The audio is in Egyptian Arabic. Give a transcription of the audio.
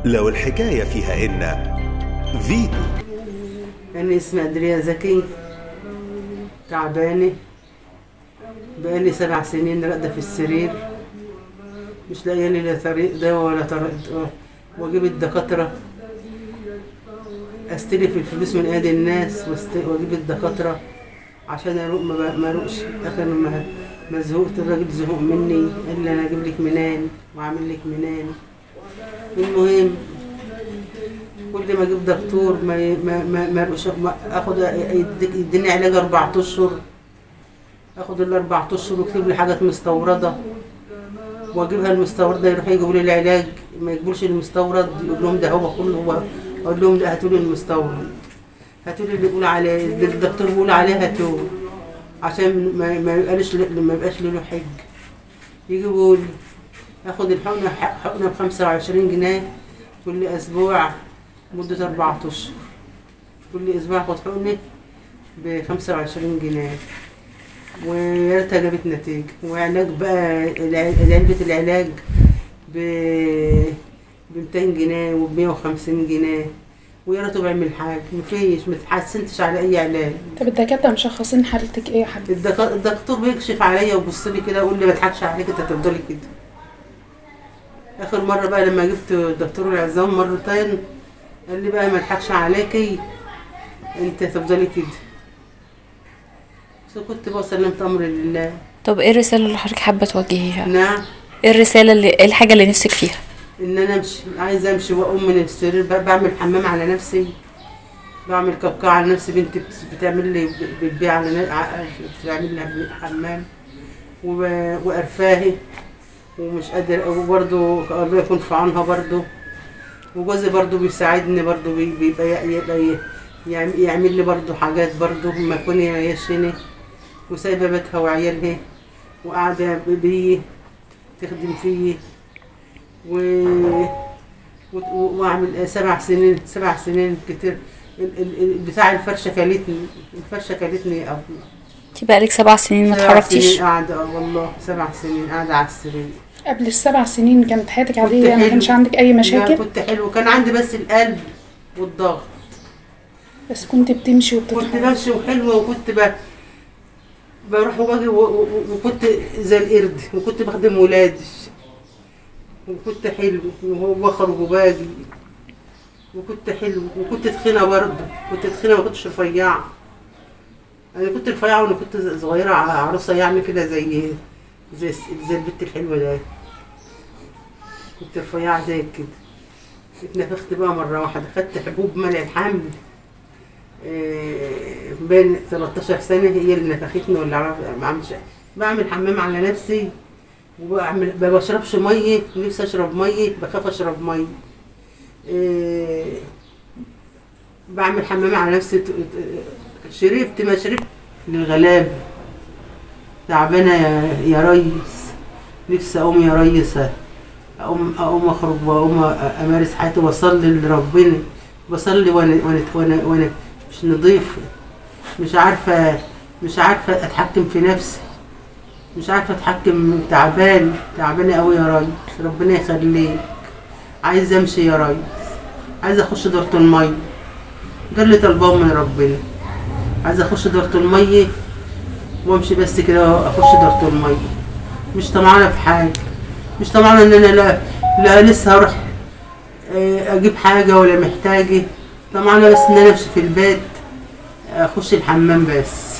لو الحكاية فيها إن فيتو أنا اسمي أدريا زكي تعبانة بقالي سبع سنين راقدة في السرير مش لاقية لي لا طريق دواء ولا طريق وأجيب الدكاترة أستلف الفلوس من أيدي الناس واست- وأجيب الدكاترة عشان أروق ما ب- ما أروقش آخر ما ما زهقت الراجل زهق مني قال لي أنا أجيب لك منين وأعمل لك منين المهم كل ما اجيب دكتور ما ي- ما ما, ما يرقش- ما اخد يديك- يديني علاج اربع اشهر اخد الاربع اشهر ويكتب لي حاجات مستورده واجيبها المستورده يروحوا يجيبوا لي العلاج ما يجيبولش المستورد يقول لهم ده هو كله هو اقول لهم لا هاتوا لي المستورد هاتوا لي اللي يقول عليه اللي الدكتور بيقول عليه هاتوه عشان ما ما يبقاش ما يبقاش له حج يجيبوا لي اخد الحقنه حقنه ب 25 جنيه كل اسبوع مدة أربعة أشهر كل أسبوع آخد حقنة بخمسة وعشرين جنيه ويا ريتها جابت نتيجة وعلاج بقى الع- علبة العلاج ب بميتين جنيه وبمية وخمسين جنيه ويا ريته بيعمل حاجة مفيش متحسنتش على أي علاج طب الدكاترة مشخصين حالتك ايه يا حبيبتي؟ الدك- الدكتور بيكشف عليا ويبص لي كده يقول لي ما اضحكش عليك انت هتفضلي كده اخر مره بقى لما جبت دكتور العظام مرتين قال لي بقى ما اضحكش عليكي انت هتفضلي كده بس كنت بقى سلمت امري لله طب ايه الرسالة اللي حضرتك حابة توجهيها؟ نعم ايه الرسالة اللي ايه الحاجة اللي نفسك فيها؟ ان انا امشي عايزه امشي واقوم من السرير بقى بعمل حمام على نفسي بعمل كبكة على نفسي بنتي بت- بتعمل لي بتبيع على ن- ع- بتعمل لها حمام وب- وقرفاهي ومش قادر وبرضه الله يكون في عونها برضه وجوزي برضه بيساعدني برضه بي- بيبقى ي- يبقى ي- يعم- يعمل لي برضه حاجات برضه ما يكون يعيشني وسايبه بيتها وعيالها وقاعده بي تخدم فيي و... و... واعمل سبع سنين سبع سنين كتير ال... ال... ال- بتاع الفرشه كلتني الفرشه كلتني يا ابني انت بقالك سبع سنين ما سبع اتحركتيش سنين قاعده آه والله سبع سنين قاعده على السرير قبل السبع سنين كانت حياتك كنت عادية ما حلو. كانش عندك أي لا، مشاكل كنت حلو كان عندي بس القلب والضغط بس كنت بتمشي كنت وبتتحرك ماشيه وحلوه وكنت ب... بروح وباجي و... و... وكنت زي القرد وكنت بخدم ولادي وكنت حلو وبخرج وباجي وكنت حلو وكنت تخينه برضه كنت تخينه ما كنتش رفيعه انا كنت رفيعه وانا كنت صغيره ع- عروسه يعني كده زي زي الس- زي البنت الحلوه ده كنت رفيعه زي كده اتنفخت بقى مره واحده خدت حبوب منع الحمل آه، بين 13 سنة هي اللي نفختني ولا عرف- ما عملش بعمل حمام على نفسي وبعمل ما بشربش مية نفسي اشرب مية بخاف اشرب مية آه، بعمل حمام على نفسي ت- ت- شربت ما شربت للغلاب تعبانة يا, يا ريس نفسي اقوم يا ريس اقوم اقوم اخرج واقوم امارس حياتي واصلي لربنا بصلي وانا وانا وانا, وأنا مش نظيفة مش عارفة مش عارفة اتحكم في نفسي مش عارفة اتحكم تعبان تعبانة قوي يا ريس ربنا يخليك عايزة امشي يا ريس عايزة اخش دورة المية ده اللي طالباه من ربنا عايزة اخش دورة المية وامشي بس كده اخش دورة المية مش طمعانة في حاجة مش طمعانة ان انا لا لا لسه هروح آه، اجيب حاجة ولا محتاجة طبعا انا بس ان انا امشي في البيت اخش الحمام بس